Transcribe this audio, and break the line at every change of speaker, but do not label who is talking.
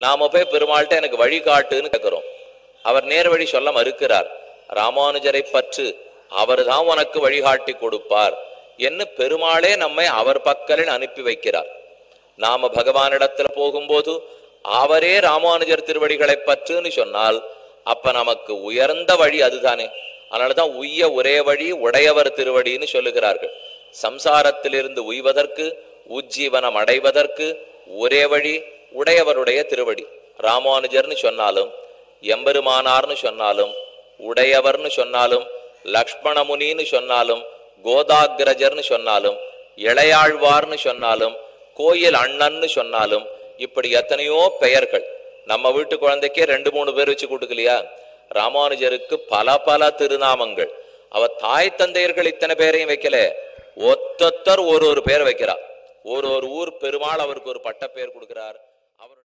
நாம போய் பெருமாள்கிட்ட எனக்கு வழிகாட்டுன்னு கேட்கிறோம் அவர் நேர் வழி சொல்ல மறுக்கிறார் ராமானுஜரை பற்று அவர்தான் உனக்கு வழிகாட்டி கொடுப்பார் என்று பெருமாளே நம்மை அவர் பக்கலில் அனுப்பி வைக்கிறார் நாம பகவானிடத்துல போகும்போது அவரே ராமானுஜர் திருவடிகளை பற்றுன்னு சொன்னால் அப்ப நமக்கு உயர்ந்த வழி அதுதானே அதனாலதான் உய்ய ஒரே வழி உடையவர் திருவடின்னு சொல்லுகிறார்கள் சம்சாரத்திலிருந்து உய்வதற்கு உஜ்ஜீவனம் அடைவதற்கு ஒரே வழி உடையவருடைய திருவடி ராமானுஜர்னு சொன்னாலும் எம்பெருமானார்னு சொன்னாலும் உடையவர்னு சொன்னாலும் லக்ஷ்மணமுனின்னு சொன்னாலும் கோதாகிரஜர்னு சொன்னாலும் இளையாழ்வார்னு சொன்னாலும் கோயில் அண்ணன்னு சொன்னாலும் இப்படி எத்தனையோ பெயர்கள் நம்ம வீட்டு குழந்தைக்கே ரெண்டு மூணு பேர் வச்சு கொடுக்கலையா ராமானுஜருக்கு பல பல திருநாமங்கள் அவ தாய் தந்தையர்கள் இத்தனை பேரையும் வைக்கல ஒத்தொத்தர் ஒரு ஒரு பேர் வைக்கிறா ஒரு ஒரு ஊர் பெருமாள் அவருக்கு ஒரு பட்ட பேர் கொடுக்கிறார் அவர்